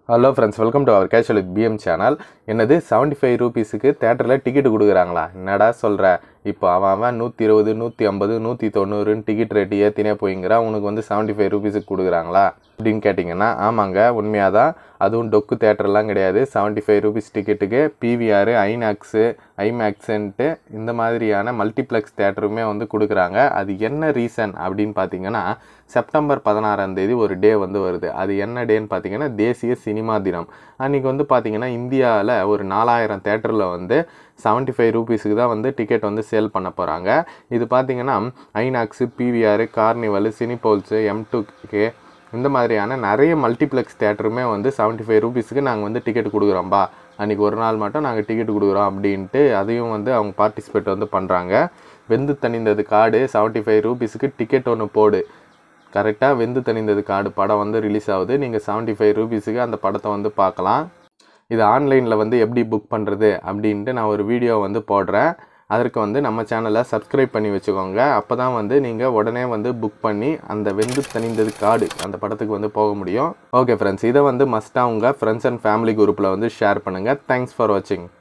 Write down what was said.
hello friends welcome to our casual with PM channel என்னது seventy five ருபீஸுக்கு தேட்டரில் ticket கொடுக்குறாங்களா என்னடா சொல்கிற இப்போ அவன் அவன் நூற்றி இருபது நூற்றி ஐம்பது நூற்றி தொண்ணூறுன்னு டிக்கெட் ரேட்டு ஏற்றினே போய்ங்கிறான் உனக்கு வந்து செவன்ட்டி ஃபைவ் ருபீஸுக்கு கொடுக்குறாங்களா அப்படின்னு கேட்டிங்கன்னா ஆமாங்க உண்மையாக தான் அதுவும் டொக்கு தேட்டர்லாம் கிடையாது செவன்ட்டி ஃபைவ் ருபீஸ் டிக்கெட்டுக்கு பிவிஆர் ஐநாக்ஸு ஐமேக்ஸுன்ட்டு இந்த மாதிரியான மல்டிப்ளெக்ஸ் தேட்டருமே வந்து கொடுக்குறாங்க அது என்ன ரீசன் அப்படின்னு பார்த்தீங்கன்னா செப்டம்பர் பதினாறாம் தேதி ஒரு டே வந்து வருது அது என்ன டேன்னு பார்த்தீங்கன்னா தேசிய சினிமா தினம் அன்றைக்கி வந்து பார்த்தீங்கன்னா இந்தியாவில் ஒரு நாலாயிரம் தேட்டரில் வந்து செவன்ட்டி ஃபைவ் ருபீஸுக்கு தான் வந்து டிக்கெட் வந்து சேல் பண்ண போகிறாங்க இது பார்த்தீங்கன்னா INOX PVR Carnival Cinepolis M two K இந்த மாதிரியான நிறைய மல்டிப்ளெக்ஸ் தேட்டருமே வந்து செவன்ட்டி ஃபைவ் ருபீஸுக்கு நாங்கள் வந்து டிக்கெட் கொடுக்குறோம்பா அன்றைக்கி ஒரு நாள் மட்டும் நாங்கள் டிக்கெட் கொடுக்குறோம் அப்படின்ட்டு அதையும் வந்து அவங்க பார்ட்டிசிபேட் வந்து பண்ணுறாங்க வெந்து தணிந்தது கார்டு செவன்ட்டி ஃபைவ் ருபீஸுக்கு டிக்கெட் ஒன்று போடு கரெக்டாக வெந்து தணிந்தது கார்டு படம் வந்து ரிலீஸ் ஆகுது நீங்கள் செவன்ட்டி ஃபைவ் ருபீஸுக்கு அந்த படத்தை வந்து பார்க்கலாம் இது ஆன்லைனில் வந்து எப்படி புக் பண்ணுறது அப்படின்ட்டு நான் ஒரு வீடியோ வந்து போடுறேன் அதற்கு வந்து நம்ம சேனலை சப்ஸ்கிரைப் பண்ணி வச்சுக்கோங்க அப்போ தான் வந்து நீங்கள் உடனே வந்து புக் பண்ணி அந்த வெந்து தணிந்தது கார்டு அந்த படத்துக்கு வந்து போக முடியும் ஓகே ஃப்ரெண்ட்ஸ் இதை வந்து மஸ்ட்டாக உங்கள் ஃப்ரெண்ட்ஸ் அண்ட் ஃபேமிலி குரூப்பில் வந்து ஷேர் பண்ணுங்கள் தேங்க்ஸ் ஃபார் வாட்சிங்